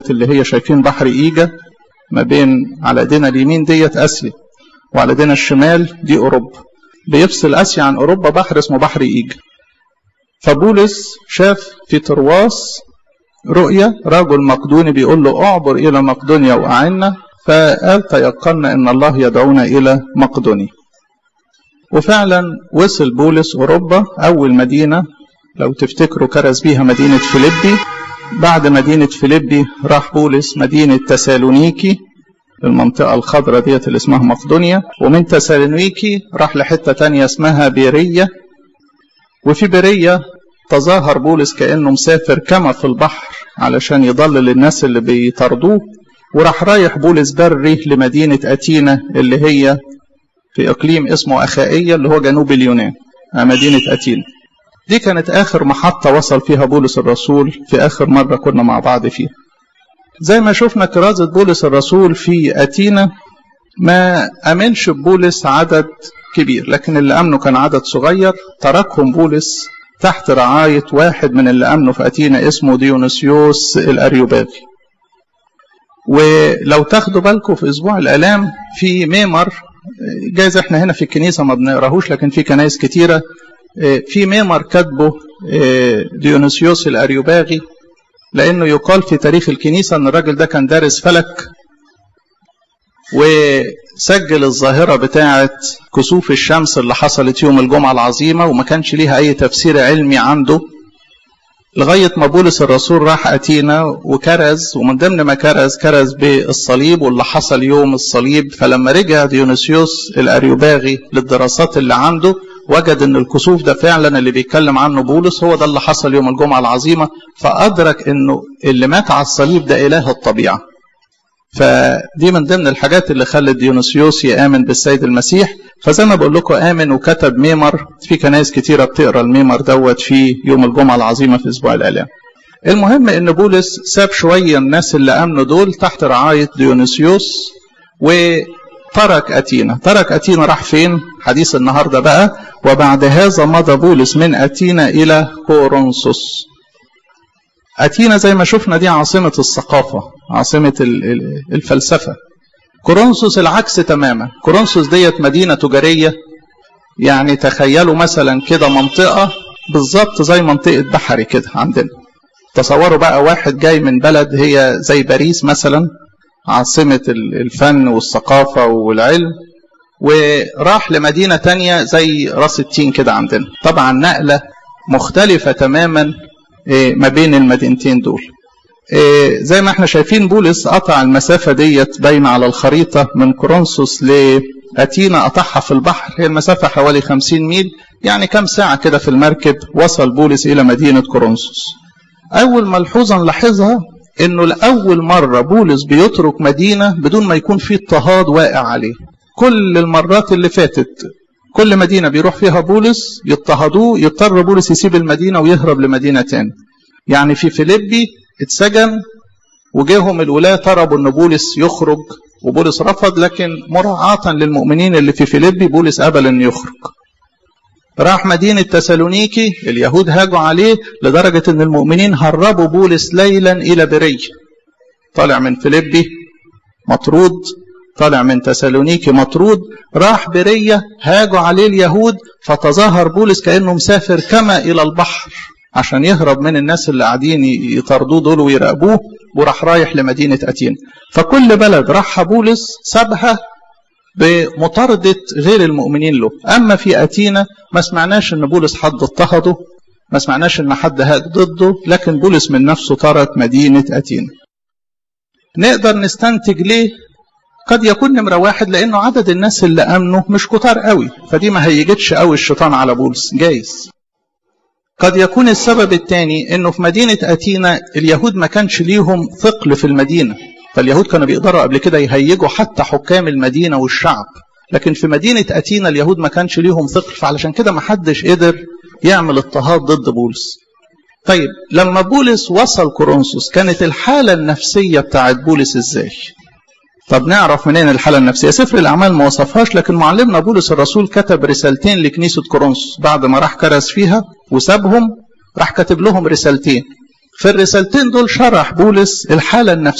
اللي هي شايفين بحر إيجا ما بين على ايدينا اليمين ديت آسيا وعلى ايدينا الشمال دي أوروبا بيفصل آسيا عن أوروبا بحر اسمه بحر إيجا فبولس شاف في ترواس رؤية رجل مقدوني بيقول له اعبر إلى مقدونيا وأعنا فقال تيقنا إن الله يدعونا إلى مقدونيا وفعلا وصل بولس أوروبا أول مدينة لو تفتكروا كرز بيها مدينة فيليبي بعد مدينة فيليبي راح بولس مدينة تسالونيكي المنطقة الخضراء ديت اللي اسمها مقدونيا ومن تسالونيكي راح لحتة تانية اسمها بيرية وفي بيرية تظاهر بولس كأنه مسافر كما في البحر علشان يضلل الناس اللي بيطردوه وراح رايح بولس بري لمدينة أتينا اللي هي في إقليم اسمه أخائية اللي هو جنوب اليونان مدينة أتينا دي كانت آخر محطة وصل فيها بولس الرسول في آخر مرة كنا مع بعض فيها زي ما شفنا كرازة بولس الرسول في أتينا ما أمنش بولس عدد كبير لكن اللي أمنه كان عدد صغير تركهم بولس تحت رعاية واحد من اللي أمنوا في أتينا اسمه ديونيسيوس الأريوباغي ولو تاخدوا بالكم في أسبوع الآلام في ميمر جايز احنا هنا في الكنيسة ما بنقراهوش لكن في كنايس كتيرة في ميمر كاتبه ديونيسيوس الأريوباغي لأنه يقال في تاريخ الكنيسة أن الراجل ده كان دارس فلك وسجل الظاهرة بتاعة كسوف الشمس اللي حصلت يوم الجمعة العظيمة وما كانش ليها أي تفسير علمي عنده لغاية ما بولس الرسول راح أتينا وكرز ومن ضمن ما كرز كرز بالصليب واللي حصل يوم الصليب فلما رجع ديونيسيوس الأريوباغي للدراسات اللي عنده وجد ان الكسوف ده فعلا اللي بيتكلم عنه بولس هو ده اللي حصل يوم الجمعة العظيمة فأدرك انه اللي مات على الصليب ده إله الطبيعة فدي من ضمن الحاجات اللي خلت ديونيسيوس يآمن بالسيد المسيح فزي ما بقول لكم آمن وكتب ميمر في كنايس كتيرة بتقرا الميمر دوت في يوم الجمعة العظيمة في أسبوع الآلام المهم ان بولس ساب شوية الناس اللي آمنوا دول تحت رعاية ديونيسيوس وترك أتينا ترك أتينا راح فين حديث النهاردة بقى وبعد هذا مضى بولس من أتينا إلى كورنثوس أتينا زي ما شفنا دي عاصمة الثقافة عاصمة الفلسفة كورنثوس العكس تماما كورنثوس ديت مدينة تجارية يعني تخيلوا مثلا كده منطقة بالظبط زي منطقة بحري كده عندنا تصوروا بقى واحد جاي من بلد هي زي باريس مثلا عاصمة الفن والثقافة والعلم وراح لمدينة تانية زي راس التين كده عندنا طبعا نقلة مختلفة تماما ما بين المدينتين دول زي ما احنا شايفين بولس قطع المسافة ديت باينة على الخريطة من كورنثوس لأتينا قطعها في البحر هي المسافة حوالي 50 ميل يعني كم ساعة كده في المركب وصل بولس إلى مدينة كورنثوس أول ملحوظة نلاحظها إنه لأول مرة بولس بيترك مدينة بدون ما يكون في اضطهاد واقع عليه كل المرات اللي فاتت كل مدينة بيروح فيها بولس يضطهدوه يضطر بولس يسيب المدينة ويهرب لمدينة تاني يعني في فيليبي اتسجن وجاهم الولاة طلبوا ان بولس يخرج وبولس رفض لكن مراعاة للمؤمنين اللي في فيليبي بولس قبل انه يخرج راح مدينة تسالونيكي اليهود هاجوا عليه لدرجة ان المؤمنين هربوا بولس ليلا الى برية طالع من فيليبي مطرود طالع من تسالونيكي مطرود راح برية هاجوا عليه اليهود فتظاهر بولس كأنه مسافر كما إلى البحر عشان يهرب من الناس اللي قاعدين يطاردوه دول ويراقبوه وراح رايح لمدينة أتين فكل بلد راحها بولس سابها بمطاردة غير المؤمنين له أما في أتينا ما سمعناش أن بولس حد اضطهده ما سمعناش أن حد هاج ضده لكن بولس من نفسه ترك مدينة أتينا نقدر نستنتج ليه قد يكون نمرة واحد لأنه عدد الناس اللي أمنوا مش كتار قوي فدي ما هيجتش قوي الشيطان على بولس جايز قد يكون السبب الثاني انه في مدينة اتينا اليهود ما كانش ليهم ثقل في المدينة فاليهود كانوا بيقدروا قبل كده يهيجوا حتى حكام المدينة والشعب لكن في مدينة اتينا اليهود ما كانش ليهم ثقل فعلشان كده ما حدش قدر يعمل اضطهاد ضد بولس طيب لما بولس وصل كورنثوس كانت الحالة النفسية بتاعت بولس ازاي طب نعرف منين الحالة النفسية سفر الأعمال ما وصفهاش لكن معلمنا بولس الرسول كتب رسالتين لكنيسة كورنثوس بعد ما راح كرز فيها وسابهم راح كاتب لهم رسالتين في الرسالتين دول شرح بولس الحالة النفسية